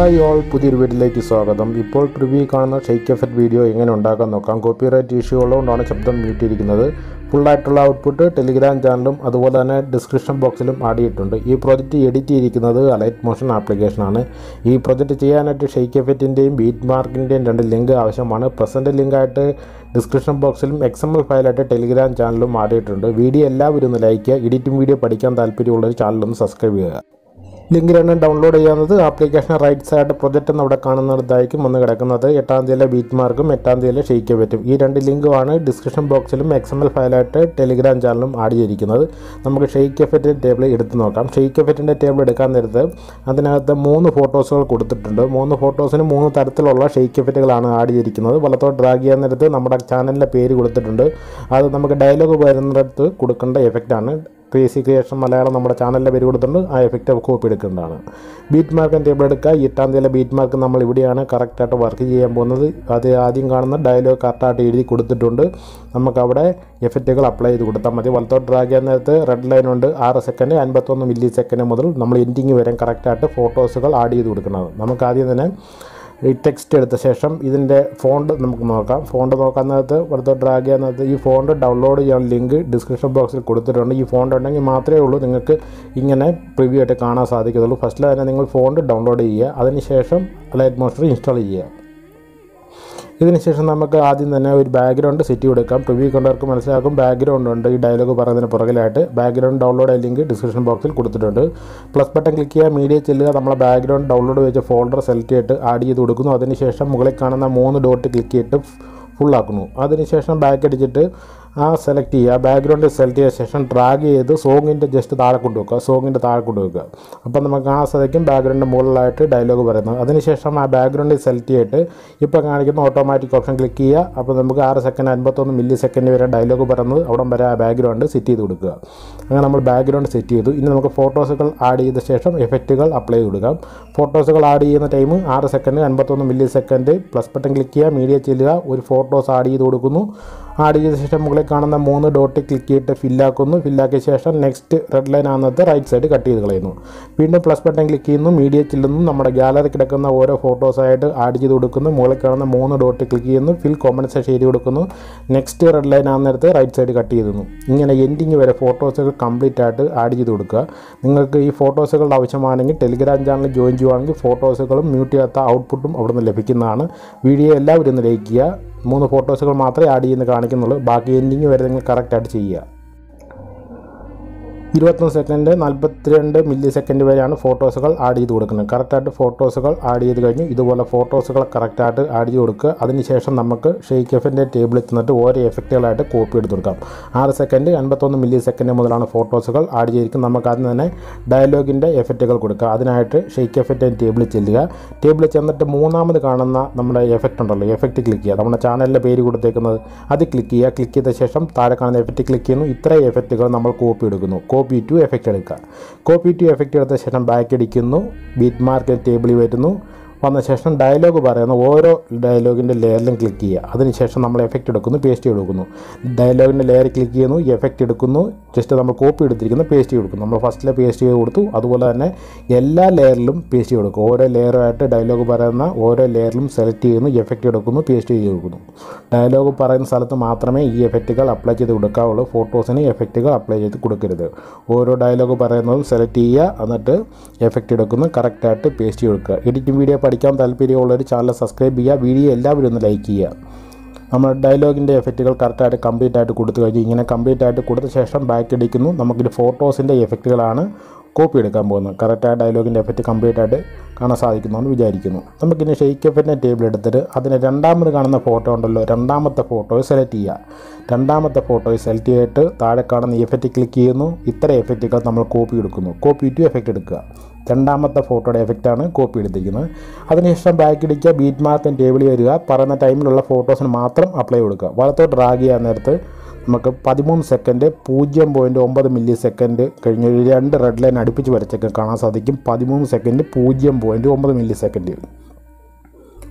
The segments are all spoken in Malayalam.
ഹായ് ഓൾ പുതിയൊരു വീഡിയോയിലേക്ക് സ്വാഗതം ഇപ്പോൾ പ്രിവ്യൂ കാണുന്ന ഷെയ്ക്ക് എഫക്റ്റ് വീഡിയോ എങ്ങനെ ഉണ്ടാക്കാൻ നോക്കാം കോപ്പിറൈറ്റ് ഇഷ്യൂ ഉള്ളതുകൊണ്ടാണ് ശബ്ദം മ്യൂട്ട് ചെയ്തിരിക്കുന്നത് ഫുള്ളായിട്ടുള്ള ഔട്ട്പുട്ട് ടെലിഗ്രാം ചാനലും അതുപോലെ തന്നെ ഡിസ്ക്രിപ്ഷൻ ബോക്സിലും ആടിയിട്ടുണ്ട് ഈ പ്രോജക്റ്റ് എഡിറ്റ് ചെയ്തിരിക്കുന്നത് അലൈറ്റ് മോഷൻ ആപ്ലിക്കേഷനാണ് ഈ പ്രോജക്റ്റ് ചെയ്യാനായിട്ട് ഷെയ്ക്ക് എഫക്റ്റിൻ്റെയും ബീറ്റ് മാർക്കിൻ്റെയും രണ്ട് ലിങ്ക് ആവശ്യമാണ് പ്രസൻറ്റ് ലിങ്കായിട്ട് ഡിസ്ക്രിപ്ഷൻ ബോക്സിലും എക്സ് എം എൽ ഫയലായിട്ട് ടെലിഗ്രാം ചാനലും ആടിയിട്ടുണ്ട് വീഡിയോ എല്ലാവരും ഒന്ന് ലൈക്ക് ചെയ്യുക എഡിറ്റിംഗ് വീഡിയോ പഠിക്കാൻ താല്പര്യമുള്ള ഒരു ചാനലൊന്ന് സബ്സ്ക്രൈബ് ചെയ്യുക ലിങ്ക് രണ്ടും ഡൗൺലോഡ് ചെയ്യാവുന്നത് ആപ്ലിക്കേഷൻ റൈറ്റ് സൈഡ് പ്രൊജക്റ്റ് എന്ന് അവിടെ കാണുന്നിടത്തായിരിക്കും വന്ന് കിടക്കുന്നത് എട്ടാം തീയതിയിലെ ബീറ്റ് മാർക്കും എട്ടാം തീയതിയിലെ ഷെയ്ക്ക് പറ്റും ഈ രണ്ട് ലിങ്കുമാണ് ഡിസ്ക്രിപ്ഷൻ ബോക്സിലും എക്സ് എം എൽ ഫയലായിട്ട് ടെലിഗ്രാം ചാനലും ആഡ് ചെയ്തിരിക്കുന്നത് നമുക്ക് ഷെയ്ക്ക് എഫക്റ്റ് ടേബിൾ എടുത്ത് നോക്കാം ഷെയ്ക്ക് എഫക്റ്റിൻ്റെ ടേബിൾ എടുക്കാൻ നേരത്ത് അതിനകത്ത് മൂന്ന് ഫോട്ടോസുകൾ കൊടുത്തിട്ടുണ്ട് മൂന്ന് ഫോട്ടോസിന് മൂന്ന് തരത്തിലുള്ള ഷെയ്ക്ക് എഫക്റ്റുകളാണ് ആഡ് ചെയ്തിരിക്കുന്നത് വലത്തോട്ട് ഡ്രാഗ് ചെയ്യാൻ നേരത്ത് നമ്മുടെ ചാനലിൻ്റെ പേര് കൊടുത്തിട്ടുണ്ട് അത് നമുക്ക് ഡയലോഗ് വരുന്നിടത്ത് കൊടുക്കേണ്ട എഫക്റ്റാണ് ക്രേസി ക്രിയേഷൻ മലയാളം നമ്മുടെ ചാനലിൻ്റെ പേര് കൊടുത്തിട്ടുണ്ട് ആ എഫക്റ്റ് കോപ്പി എടുക്കേണ്ടതാണ് ബീറ്റ് മാർക്ക് ടേബിൾ എടുക്കുക എട്ടാം തീയതി ബീറ്റ് മാർക്ക് നമ്മൾ ഇവിടെയാണ് കറക്റ്റായിട്ട് വർക്ക് ചെയ്യാൻ പോകുന്നത് അത് ആദ്യം കാണുന്ന ഡയലോഗ് കറക്റ്റായിട്ട് എഴുതി കൊടുത്തിട്ടുണ്ട് നമുക്കവിടെ എഫക്റ്റുകൾ അപ്ലൈ ചെയ്ത് കൊടുത്താൽ മതി വലത്തോട്ട് ഡ്രാഗ് ചെയ്യാൻ നേരത്ത് റെഡ് ലൈൻ ഉണ്ട് ആറ് സെക്കൻഡ് അൻപത്തൊന്ന് മില്ലി സെക്കൻഡ് മുതൽ നമ്മൾ എൻഡിങ് വരെ കറക്റ്റായിട്ട് ഫോട്ടോസുകൾ ആഡ് ചെയ്ത് കൊടുക്കണം നമുക്ക് ആദ്യം തന്നെ ഈ ടെക്സ്റ്റ് എടുത്ത ശേഷം ഇതിൻ്റെ ഫോണ്ട് നമുക്ക് നോക്കാം ഫോണ്ട് നോക്കാനകത്ത് ഇവിടുത്തെ ഡ്രാഗ് ചെയ്യാനകത്ത് ഈ ഫോണ്ട് ഡൗൺലോഡ് ചെയ്യാൻ ലിങ്ക് ഡിസ്ക്രിപ്ഷൻ ബോക്സിൽ കൊടുത്തിട്ടുണ്ട് ഈ ഫോണ്ട് ഉണ്ടെങ്കിൽ മാത്രമേ ഉള്ളൂ നിങ്ങൾക്ക് ഇങ്ങനെ പ്രിവ്യൂ ആയിട്ട് കാണാൻ സാധിക്കത്തുള്ളൂ ഫസ്റ്റിൽ തന്നെ നിങ്ങൾ ഫോണ്ട് ഡൗൺലോഡ് ചെയ്യുക അതിനുശേഷം ലൈറ്റ് മോസ്റ്റർ ഇൻസ്റ്റാൾ ചെയ്യുക ഇതിനുശേഷം നമുക്ക് ആദ്യം തന്നെ ഒരു ബാക്ക്ഗ്രൗണ്ട് സെറ്റ് കൊടുക്കാം പ്രിവ്യൂ കണ്ടവർക്ക് മനസ്സിലാക്കും ബാക്ക്ഗ്രൗണ്ട് ഉണ്ട് ഈ ഡയലോഗ് പറയുന്നതിന് പുറകിലായിട്ട് ബാക്ക്ഗ്രൗണ്ട് ഡൗൺലോഡ് ലിങ്ക് ഡിസ്ക്രിപ്ഷൻ ബോക്സിൽ കൊടുത്തിട്ടുണ്ട് പ്ലസ് ബട്ടൺ ക്ലിക്ക് ചെയ്യുക മീഡിയ ചെല്ലുക നമ്മളെ ബാക്ക്ഗ്രൗണ്ട് ഡൗൺലോഡ് വെച്ച ഫോൾഡർ സെലക്ട് ചെയ്തിട്ട് ആഡ് ചെയ്ത് കൊടുക്കുന്നു അതിനുശേഷം മുകളിൽ കാണുന്ന മൂന്ന് ഡോട്ട് ക്ലിക്ക് ചെയ്തിട്ട് ഫുള്ളാക്കുന്നു അതിനുശേഷം ബാക്ക് അടിച്ചിട്ട് ആ സെലക്ട് ചെയ്യുക ബാക്ക്ഗ്രൗണ്ട് സെലക്ട് ചെയ്ത ശേഷം ഡ്രാഗ് ചെയ്ത് സോങ്ങിൻ്റെ ജസ്റ്റ് താഴെ കൊണ്ടുവെക്കുക സോങ്ങിൻ്റെ താഴെ കൊണ്ടുവെക്കുക അപ്പം നമുക്ക് കാണാൻ സാധിക്കും ബാക്ക്ഗ്രൗണ്ട് മുകളിലായിട്ട് ഡയലോഗ് പറയുന്നത് അതിനുശേഷം ആ ബാക്ക്ഗ്രൗണ്ട് സെലക്ട് ചെയ്തിട്ട് ഇപ്പോൾ കാണിക്കുന്ന ഓട്ടോമാറ്റിക് ഓപ്ഷൻ ക്ലിക്ക് ചെയ്യുക അപ്പോൾ നമുക്ക് ആറ് സെക്കൻഡ് അൻപത്തൊന്ന് മില്ലി സെക്കൻഡ് വരെ ഡയലോഗ് പറയുന്നത് അവിടം വരെ ആ ബാക്ക്ഗ്രൗണ്ട് സെറ്റ് ചെയ്ത് കൊടുക്കുക അങ്ങനെ നമ്മൾ ബാക്ക്ഗ്രൗണ്ട് സെറ്റ് ചെയ്തു ഇനി നമുക്ക് ഫോട്ടോസുകൾ ആഡ് ചെയ്ത ശേഷം എഫക്റ്റുകൾ അപ്ലൈ ചെയ്ത് കൊടുക്കാം ഫോട്ടോസുകൾ ആഡ് ചെയ്യുന്ന ടൈം ആറ് സെക്കൻഡ് അൻപത്തൊന്ന് millisecond plus button click ചെയ്യുക മീഡിയ ചെല്ലുക ഒരു ഫോട്ടോസ് ആഡ് ചെയ്ത് കൊടുക്കുന്നു ആഡ് ചെയ്ത ശേഷം മുകളിൽ കാണുന്ന മൂന്ന് ഡോട്ട് ക്ലിക്ക് ചെയ്തിട്ട് ഫില്ലാക്കുന്നു ഫില്ലാക്കിയ ശേഷം നെക്സ്റ്റ് റെഡ് ലൈൻ ആകുന്നത് റൈറ്റ് സൈഡ് കട്ട് ചെയ്ത് കളയുന്നു വീണ്ടും പ്ലസ് ബട്ടൺ ക്ലിക്ക് ചെയ്യുന്നു മീഡിയ ചെല്ലുന്നു നമ്മുടെ ഗാലറി കിടക്കുന്ന ഓരോ ഫോട്ടോസായിട്ട് ആഡ് ചെയ്ത് കൊടുക്കുന്നു മുകളിൽ കാണുന്ന മൂന്ന് ഡോട്ട് ക്ലിക്ക് ചെയ്യുന്നു ഫിൽ കോമ്പൻസേഷൻ ചെയ്ത് കൊടുക്കുന്നു നെക്സ്റ്റ് റെഡ് ലൈൻ ആകുന്നിടത്ത് റൈറ്റ് സൈഡ് കട്ട് ചെയ്തു ഇങ്ങനെ എൻഡിങ് വരെ ഫോട്ടോസുകൾ കംപ്ലീറ്റ് ആയിട്ട് ആഡ് ചെയ്ത് കൊടുക്കുക നിങ്ങൾക്ക് ഈ ഫോട്ടോസുകളുടെ ആവശ്യമാണെങ്കിൽ ടെലിഗ്രാം ചാനൽ ജോയിൻ ചെയ്യുവാണെങ്കിൽ ഫോട്ടോസുകളും മ്യൂട്ട് ചെയ്യാത്ത ഔട്ട്പുട്ടും അവിടെ നിന്ന് ലഭിക്കുന്നതാണ് വീഡിയോ എല്ലാവരും ഒന്ന് ലൈക്ക് ചെയ്യുക മൂന്ന് ഫോട്ടോസുകൾ മാത്രമേ ആഡ് ചെയ്യുന്ന കാണിക്കുന്നുള്ളൂ ബാക്കി എൻഡിങ് വരെ നിങ്ങൾ കറക്റ്റായിട്ട് ചെയ്യുക ഇരുപത്തൊന്ന് സെക്കൻഡ് നാൽപ്പത്തിരണ്ട് മില്ലി സെക്കൻഡ് വരെയാണ് ഫോട്ടോസുകൾ ആഡ് ചെയ്ത് കൊടുക്കുന്നത് കറക്റ്റായിട്ട് ഫോട്ടോസുകൾ ആഡ് ചെയ്ത് കഴിഞ്ഞു ഇതുപോലെ ഫോട്ടോസുകൾ കറക്റ്റായിട്ട് ആഡ് ചെയ്ത് കൊടുക്കുക അതിനുശേഷം നമുക്ക് ഷെയ്ക്ക് എഫിൻ്റെ ടേബിളിൽ ചെന്നിട്ട് ഓരോ എഫക്റ്റുകളായിട്ട് കോപ്പി എടുത്ത് കൊടുക്കാം ആറ് സെക്കൻഡ് അൻപത്തൊന്ന് മില്ലി സെക്കൻഡ് മുതലാണ് ഫോട്ടോസുകൾ ആഡ് ചെയ്തിരിക്കുന്നത് നമുക്ക് ആദ്യം തന്നെ ഡയലോഗിൻ്റെ എഫക്റ്റുകൾ കൊടുക്കുക അതിനായിട്ട് ഷെയ്ക്ക് എഫക്റ്റ് ടേബിളിൽ ചെല്ലുക ടേബിളിൽ ചെന്നിട്ട് മൂന്നാമത് കാണുന്ന നമ്മുടെ എഫക്റ്റ് ഉണ്ടല്ലോ എഫക്റ്റ് ക്ലിക്ക് ചെയ്യുക നമ്മുടെ ചാനലിൻ്റെ പേര് കൊടുത്തേക്കുന്നത് അത് ക്ലിക്ക് ചെയ്യുക ക്ലിക്ക് ചെയ്ത ശേഷം താഴെ കാണുന്ന എഫക്റ്റ് ക്ലിക്ക് ചെയ്യുന്നു ഇത്രയും എഫക്റ്റുകൾ നമ്മൾ കോപ്പി എടുക്കുന്നു കോപ്പി ടു എഫക്റ്റ് എടുക്കുക കോപ്പി ടു എഫക്റ്റ് എടുത്ത ശേഷം ബാക്ക് അടിക്കുന്നു ബീറ്റ് മാർക്ക് ടേബിളിൽ വരുന്നു വന്ന ശേഷം ഡയലോഗ് പറയുന്ന ഓരോ ഡയലോഗിൻ്റെ ലെയറിലും ക്ലിക്ക് ചെയ്യുക അതിനുശേഷം നമ്മൾ എഫക്റ്റ് എടുക്കുന്നു പേസ്റ്റ് കൊടുക്കുന്നു ഡയലോഗിൻ്റെ ലെയർ ക്ലിക്ക് ചെയ്യുന്നു എഫക്റ്റ് എടുക്കുന്നു ജസ്റ്റ് നമ്മൾ കോപ്പി എടുത്തിരിക്കുന്നു പേസ്റ്റ് കൊടുക്കുന്നു നമ്മൾ ഫസ്റ്റിലെ പേസ്റ്റ് ചെയ്ത് കൊടുത്തു അതുപോലെ തന്നെ എല്ലാ ലെയറിലും പേസ്റ്റ് ചെയ്ത് കൊടുക്കും ഓരോ ലെയറുമായിട്ട് ഡയലോഗ് പറയുന്ന ഓരോ ലെയറിലും സെലക്ട് ചെയ്യുന്നു എഫക്റ്റ് എടുക്കുന്നു പേസ്റ്റ് ചെയ്ത് കൊടുക്കുന്നു ഡയലോഗ് പറയുന്ന സ്ഥലത്ത് മാത്രമേ ഈ എഫക്റ്റുകൾ അപ്ലൈ ചെയ്ത് കൊടുക്കാവുള്ളൂ ഫോട്ടോസിന് എഫക്റ്റുകൾ അപ്ലൈ ചെയ്ത് കൊടുക്കരുത് ഓരോ ഡയലോഗ് പറയുന്നതും സെലക്ട് ചെയ്യുക എന്നിട്ട് എഫക്റ്റ് എടുക്കുന്നു കറക്റ്റായിട്ട് പേസ്റ്റ് ചെയ്ത് കൊടുക്കുക എഡിറ്റിംഗ് വീഡിയോ പഠിക്കാൻ താല്പര്യമുള്ളൊരു ചാനൽ സബ്സ്ക്രൈബ് ചെയ്യുക വീഡിയോ എല്ലാവരും ഒന്ന് ലൈക്ക് ചെയ്യുക നമ്മൾ ഡയലോഗിൻ്റെ എഫക്റ്റുകൾ കറക്റ്റായിട്ട് കംപ്ലീറ്റ് ആയിട്ട് കൊടുത്തു കഴിഞ്ഞു ഇങ്ങനെ കംപ്ലീറ്റ് ആയിട്ട് കൊടുത്ത ശേഷം ബാക്ക് അടിക്കുന്നു നമുക്കിത് ഫോട്ടോസിൻ്റെ എഫക്റ്റുകളാണ് കോപ്പി എടുക്കാൻ പോകുന്നത് കറക്റ്റ് ആ ഡയലോഗിൻ്റെ എഫക്റ്റ് കംപ്ലീറ്റ് ആയിട്ട് കാണാൻ സാധിക്കുമെന്ന് വിചാരിക്കുന്നു നമുക്കിനി ഷെയ്ക്ക് എഫക്റ്റിൻ്റെ ടേബിൾ എടുത്തിട്ട് അതിന് രണ്ടാമത് കാണുന്ന ഫോട്ടോ ഉണ്ടല്ലോ രണ്ടാമത്തെ ഫോട്ടോ സെലക്ട് ചെയ്യുക രണ്ടാമത്തെ ഫോട്ടോ സെലക്ട് ചെയ്തിട്ട് താഴെ കാണുന്ന എഫക്റ്റ് ക്ലിക്ക് ചെയ്യുന്നു ഇത്ര എഫക്റ്റുകൾ നമ്മൾ കോപ്പി എടുക്കുന്നു കോപ്പി ടു എഫക്റ്റ് എടുക്കുക രണ്ടാമത്തെ ഫോട്ടോയുടെ എഫക്റ്റാണ് കോപ്പി എടുത്തിരിക്കുന്നത് അതിനുശേഷം ബാക്ക് ഇടിക്കുക ബീറ്റ് മാർക്ക് ടേബിളിൽ വരിക പറയുന്ന ടൈമിലുള്ള ഫോട്ടോസിന് മാത്രം അപ്ലൈ കൊടുക്കുക വലത്തോട്ട് ഡ്രാഗ് ചെയ്യാൻ നേരത്ത് നമുക്ക് പതിമൂന്ന് സെക്കൻഡ് പൂജ്യം പോയിൻറ്റ് ഒമ്പത് മില്ലി സെക്കൻഡ് കഴിഞ്ഞ് ഒരു രണ്ട് റെഡ് ലൈൻ അടുപ്പിച്ച് വരച്ചൊക്കെ കാണാൻ സാധിക്കും പതിമൂന്ന് സെക്കൻഡ് പൂജ്യം പോയിൻറ്റ് ഒമ്പത് മില്ലി സെക്കൻഡ്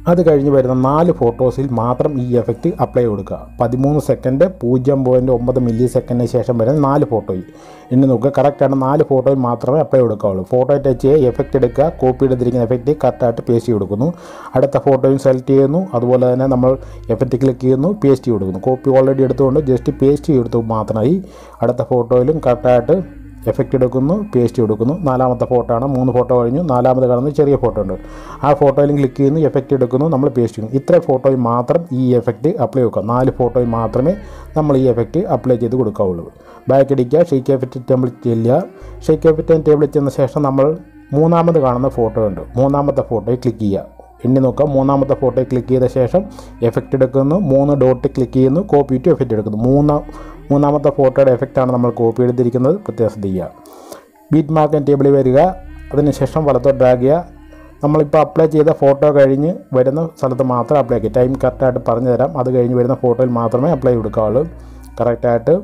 അത് കഴിഞ്ഞ് വരുന്ന നാല് ഫോട്ടോസിൽ മാത്രം ഈ എഫക്റ്റ് അപ്ലൈ കൊടുക്കുക പതിമൂന്ന് സെക്കൻഡ് പൂജ്യം പോയിൻറ്റ് ഒമ്പത് മില്ലി സെക്കൻഡിന് ശേഷം വരുന്ന നാല് ഫോട്ടോയിൽ ഇനി നോക്കുക കറക്റ്റാണ് നാല് ഫോട്ടോയിൽ മാത്രമേ അപ്ലൈ കൊടുക്കാവുള്ളൂ ഫോട്ടോ ടച്ച് ചെയ്യുക എഫക്റ്റ് എടുക്കുക കോപ്പി എടുത്തിരിക്കുന്ന എഫക്റ്റ് കറക്റ്റായിട്ട് പേസ്റ്റ് കൊടുക്കുന്നു അടുത്ത ഫോട്ടോയും സെലക്ട് ചെയ്യുന്നു അതുപോലെ തന്നെ നമ്മൾ എഫക്റ്റ് ക്ലിക്ക് ചെയ്യുന്നു പേസ്റ്റ് കൊടുക്കുന്നു കോപ്പി ഓൾറെഡി എടുത്തുകൊണ്ട് ജസ്റ്റ് പേസ്റ്റ് ചെയ്തെടുത്തു മാത്രമായി അടുത്ത ഫോട്ടോയിലും കറക്റ്റായിട്ട് എഫക്റ്റ് എടുക്കുന്നു പേസ്റ്റ് കൊടുക്കുന്നു നാലാമത്തെ ഫോട്ടോ ആണ് മൂന്ന് ഫോട്ടോ കഴിഞ്ഞു നാലാമത് കാണുന്ന ചെറിയ ഫോട്ടോ ഉണ്ട് ആ ഫോട്ടോയിൽ ക്ലിക്ക് ചെയ്യുന്നു എഫക്റ്റ് എടുക്കുന്നു നമ്മൾ പേസ്റ്റ് ചെയ്യുന്നു ഇത്ര ഫോട്ടോയിൽ മാത്രം ഈ എഫക്റ്റ് അപ്ലൈ കൊടുക്കുക നാല് ഫോട്ടോയിൽ മാത്രമേ നമ്മൾ ഈ എഫക്റ്റ് അപ്ലൈ ചെയ്ത് കൊടുക്കാവുള്ളൂ ബാക്ക് അടിക്കുക ഷെയ്ക്ക് എഫക്റ്റ് ടേബിൾ ചെല്ലുക ഷെയ്ക്ക് എഫക്റ്റ് ടേബിളിൽ ചെന്ന ശേഷം നമ്മൾ മൂന്നാമത് കാണുന്ന ഫോട്ടോ ഉണ്ട് മൂന്നാമത്തെ ഫോട്ടോയിൽ ക്ലിക്ക് ചെയ്യുക എണ്ണി നോക്കാം മൂന്നാമത്തെ ഫോട്ടോ ക്ലിക്ക് ചെയ്ത ശേഷം എഫക്റ്റ് എടുക്കുന്നു മൂന്ന് ഡോട്ട് ക്ലിക്ക് ചെയ്യുന്നു കോപ്പി ടു എഫക്റ്റ് എടുക്കുന്നു മൂന്ന് മൂന്നാമത്തെ ഫോട്ടോയുടെ എഫക്റ്റാണ് നമ്മൾ കോപ്പി എടുത്തിരിക്കുന്നത് പ്രത്യേകം ശ്രദ്ധിക്കുക ബീറ്റ് മാർക്കൻ ടേബിളിൽ വരിക അതിനുശേഷം വലത്തോട്ട് ഡ്രാഗ് ചെയ്യുക നമ്മളിപ്പോൾ അപ്ലൈ ചെയ്ത ഫോട്ടോ കഴിഞ്ഞ് വരുന്ന സ്ഥലത്ത് മാത്രം അപ്ലൈ ചെയ്യുക ടൈം കറക്റ്റായിട്ട് പറഞ്ഞു തരാം അത് കഴിഞ്ഞ് വരുന്ന ഫോട്ടോയിൽ മാത്രമേ അപ്ലൈ കൊടുക്കാവുള്ളൂ കറക്റ്റായിട്ട്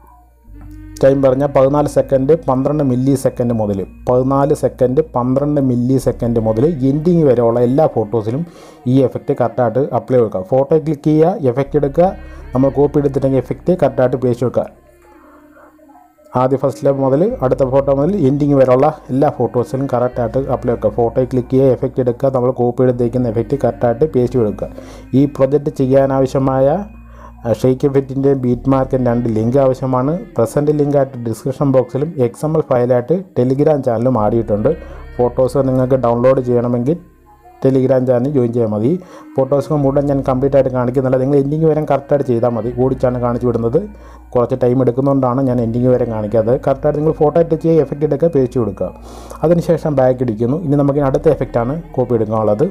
ടൈം പറഞ്ഞാൽ പതിനാല് സെക്കൻഡ് പന്ത്രണ്ട് മില്ലി സെക്കൻഡ് മുതൽ പതിനാല് സെക്കൻഡ് പന്ത്രണ്ട് മില്ലി സെക്കൻഡ് മുതൽ എൻഡിങ് വരെയുള്ള എല്ലാ ഫോട്ടോസിലും ഈ എഫക്റ്റ് കറക്റ്റായിട്ട് അപ്ലൈ കൊടുക്കുക ഫോട്ടോ ക്ലിക്ക് ചെയ്യുക എഫക്റ്റ് എടുക്കുക നമ്മൾ കോപ്പി എടുത്തിട്ടെങ്കിൽ എഫക്റ്റ് കറക്റ്റായിട്ട് പേസ്റ്റ് വെക്കുക ആദ്യ ഫസ്റ്റിലെ മുതൽ അടുത്ത ഫോട്ടോ മുതൽ എൻഡിങ് വരെയുള്ള എല്ലാ ഫോട്ടോസിലും കറക്റ്റായിട്ട് അപ്ലൈ വെക്കുക ഫോട്ടോ ക്ലിക്ക് ചെയ്യുക എഫക്റ്റ് എടുക്കുക നമ്മൾ കോപ്പി എടുത്തേക്കുന്ന എഫക്റ്റ് കറക്റ്റായിട്ട് പേസ്റ്റ് കൊടുക്കുക ഈ പ്രൊജക്റ്റ് ചെയ്യാനാവശ്യമായ ഷെയ്ക്ക് എഫക്റ്റിൻ്റെ ബീറ്റ് മാർക്കിൻ്റെ രണ്ട് ലിങ്ക് ആവശ്യമാണ് പ്രസൻറ്റ് ലിങ്കായിട്ട് ഡിസ്ക്രിപ്ഷൻ ബോക്സിലും എക്സ് എം എൽ ഫയലായിട്ട് ടെലിഗ്രാം ചാനലും ആടിയിട്ടുണ്ട് ഫോട്ടോസ് നിങ്ങൾക്ക് ഡൗൺലോഡ് ചെയ്യണമെങ്കിൽ ടെലിഗ്രാം ചാനൽ ജോയിൻ ചെയ്യാൽ മതി ഫോട്ടോസ് മുഴുവൻ ഞാൻ കംപ്ലീറ്റ് ആയിട്ട് കാണിക്കുന്നില്ല നിങ്ങൾ എൻഡിങ് വരെ കറക്റ്റായിട്ട് ചെയ്താൽ മതി ഓടിച്ചാണ് കാണിച്ചു വിടുന്നത് കുറച്ച് ടൈം എടുക്കുന്നതുകൊണ്ടാണ് ഞാൻ എൻഡിങ് വരെ കാണിക്കാത്തത് കറക്റ്റായിട്ട് നിങ്ങൾ ഫോട്ടോ ടച്ച് ചെയ്യുക എഫക്റ്റ് എടുക്കുക പേസ്റ്റ് കൊടുക്കുക അതിനുശേഷം ബാക്ക് ഇടിക്കുന്നു ഇനി നമുക്ക് അടുത്ത എഫക്റ്റാണ് കോപ്പി എടുക്കാനുള്ളത്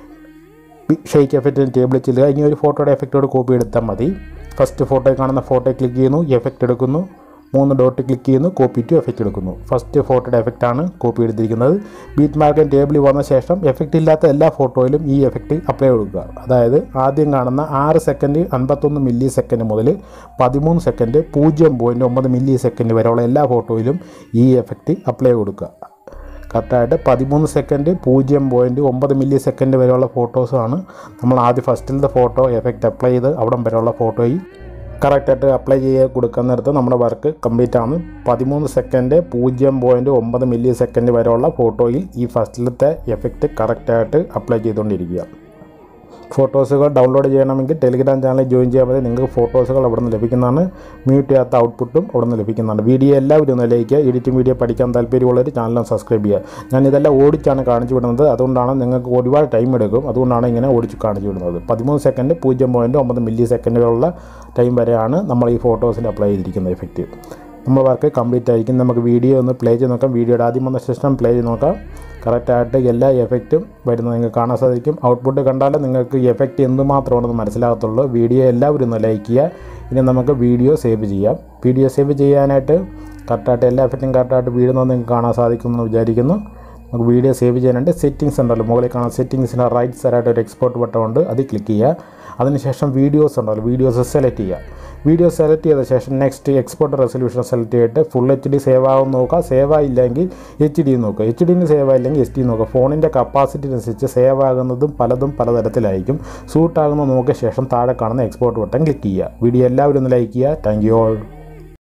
ഷെയ്ക്ക് എഫക്റ്റ് ടേബിളിൽ ചെല്ലുക ഇനി ഒരു ഫോട്ടോയുടെ എഫക്റ്റോട് കോപ്പി എടുത്താൽ മതി ഫസ്റ്റ് ഫോട്ടോ കാണുന്ന ഫോട്ടോ ക്ലിക്ക് ചെയ്യുന്നു എഫക്റ്റ് എടുക്കുന്നു മൂന്ന് ഡോട്ട് ക്ലിക്ക് ചെയ്യുന്നു കോപ്പി ടു എഫക്റ്റ് എടുക്കുന്നു ഫസ്റ്റ് ഫോട്ടോയുടെ എഫക്റ്റാണ് കോപ്പി എടുത്തിരിക്കുന്നത് ബീറ്റ് മാർക്കൻ ടേബിളിൽ വന്ന ശേഷം എഫക്റ്റ് ഇല്ലാത്ത എല്ലാ ഫോട്ടോയിലും ഈ എഫക്റ്റ് അപ്ലൈ കൊടുക്കുക അതായത് ആദ്യം കാണുന്ന ആറ് സെക്കൻഡ് അൻപത്തൊന്ന് മില്ലി സെക്കൻഡ് മുതൽ പതിമൂന്ന് സെക്കൻഡ് പൂജ്യം പോയിൻറ്റ് ഒമ്പത് മില്ലി സെക്കൻഡ് വരെയുള്ള എല്ലാ ഫോട്ടോയിലും ഈ എഫക്റ്റ് അപ്ലൈ കൊടുക്കുക കറക്റ്റായിട്ട് പതിമൂന്ന് സെക്കൻഡ് പൂജ്യം പോയിൻറ്റ് ഒമ്പത് മില്ലി സെക്കൻഡ് വരെയുള്ള ഫോട്ടോസാണ് നമ്മൾ ആദ്യം ഫസ്റ്റിലത്തെ ഫോട്ടോ എഫക്റ്റ് അപ്ലൈ ചെയ്ത് അവിടം വരെയുള്ള ഫോട്ടോയിൽ കറക്റ്റായിട്ട് അപ്ലൈ ചെയ്ത് കൊടുക്കുന്നിടത്ത് നമ്മുടെ വർക്ക് കംപ്ലീറ്റ് ആണ് പതിമൂന്ന് സെക്കൻഡ് പൂജ്യം പോയിൻറ്റ് ഒമ്പത് മില്ലി സെക്കൻഡ് വരെയുള്ള ഫോട്ടോയിൽ ഈ ഫസ്റ്റിലത്തെ എഫക്റ്റ് കറക്റ്റായിട്ട് അപ്ലൈ ചെയ്തുകൊണ്ടിരിക്കുക ഫോട്ടോസുകൾ ഡൗൺലോഡ് ചെയ്യണമെങ്കിൽ ടെലിഗ്രാം ചാനൽ ജോയിൻ ചെയ്യാൻ മതി നിങ്ങൾക്ക് ഫോട്ടോസുകൾ അവിടെ നിന്ന് ലഭിക്കുന്നതാണ് മ്യൂട്ട് ചെയ്യാത്ത ഔട്ട്പുട്ടും അവിടെ നിന്ന് ലഭിക്കുന്നതാണ് വീഡിയോ എല്ലാവരും ഒന്ന് ലയിക്കുക എഡിറ്റിംഗ് വീഡിയോ പഠിക്കാൻ താല്പര്യമുള്ളവർ ചാനൽ സബ്സ്ക്രൈബ് ചെയ്യുക ഞാൻ ഇതെല്ലാം ഓടിച്ചാണ് കാണിച്ചു വിടുന്നത് അതുകൊണ്ടാണ് നിങ്ങൾക്ക് ഒരുപാട് ടൈം എടുക്കും അതുകൊണ്ടാണ് ഇങ്ങനെ ഓടിച്ച് കാണിച്ചു വിടുന്നത് പതിമൂന്ന് സെക്കൻഡ് പൂജ്യം പോയിൻറ്റ് ഒമ്പത് മില്ലി സെക്കൻഡുകളുള്ള ടൈം വരെയാണ് നമ്മൾ ഈ ഫോട്ടോസിൽ അപ്ലൈ ചെയ്തിരിക്കുന്ന എഫക്റ്റ് നമ്മൾ വർക്ക് കംപ്ലീറ്റ് ആയിരിക്കും നമുക്ക് വീഡിയോ ഒന്ന് പ്ലേ ചെയ്ത് നോക്കാം വീഡിയോയുടെ ആദ്യം വന്ന ശേഷം പ്ലേ ചെയ്ത് നോക്കാം കറക്റ്റായിട്ട് എല്ലാ എഫക്റ്റും വരുന്നത് നിങ്ങൾക്ക് കാണാൻ സാധിക്കും ഔട്ട്പുട്ട് കണ്ടാലേ നിങ്ങൾക്ക് എഫക്റ്റ് എന്തുമാത്രമാണെന്ന് മനസ്സിലാകത്തുള്ളൂ വീഡിയോ എല്ലാവരും ഒന്ന് ലൈക്ക് ചെയ്യുക ഇനി നമുക്ക് വീഡിയോ സേവ് ചെയ്യാം വീഡിയോ സേവ് ചെയ്യാനായിട്ട് കറക്റ്റായിട്ട് എല്ലാ എഫക്റ്റും കറക്റ്റായിട്ട് വീഴുന്നത് നിങ്ങൾക്ക് കാണാൻ സാധിക്കുമെന്ന് വിചാരിക്കുന്നു നമുക്ക് വീഡിയോ സേവ് ചെയ്യാനായിട്ട് സെറ്റിങ്സ് ഉണ്ടല്ലോ മുകളിൽ കാണാൻ സെറ്റിങ്സിൻ്റെ റൈറ്റ് സൈഡായിട്ട് ഒരു എക്സ്പോർട്ട് ബട്ടൺ ഉണ്ട് അത് ക്ലിക്ക് ചെയ്യുക അതിനുശേഷം വീഡിയോസ് ഉണ്ടല്ലോ വീഡിയോസ് സെലക്ട് ചെയ്യുക വീഡിയോ സെലക്ട് ചെയ്ത ശേഷം നെക്സ്റ്റ് എക്സ്പോർട്ട് റെസൊല്യൂഷൻ സെലക്ട് ചെയ്തിട്ട് ഫുൾ എച്ച് ഡി സേവ് ആവും നോക്കുക സേവ് ആയില്ലെങ്കിൽ എച്ച് ഡി നോക്കുക എച്ച് ഡിന് സേവ് ആയില്ലെങ്കിൽ എച്ച് ഡി നോക്കുക ഫോണിൻ്റെ കപ്പാസിറ്റി അനുസരിച്ച് സേവ് ആകുന്നതും പലതും പലതരത്തിലായിരിക്കും സൂട്ട് ആകുന്ന നോക്കിയ ശേഷം താഴെ കാണുന്ന എക്സ്പോർട്ട് ബട്ടൺ ക്ലിക്ക് ചെയ്യുക വീഡിയോ എല്ലാവരും ഒന്ന് ലൈക്ക് ചെയ്യുക താങ്ക് യു ഓൾ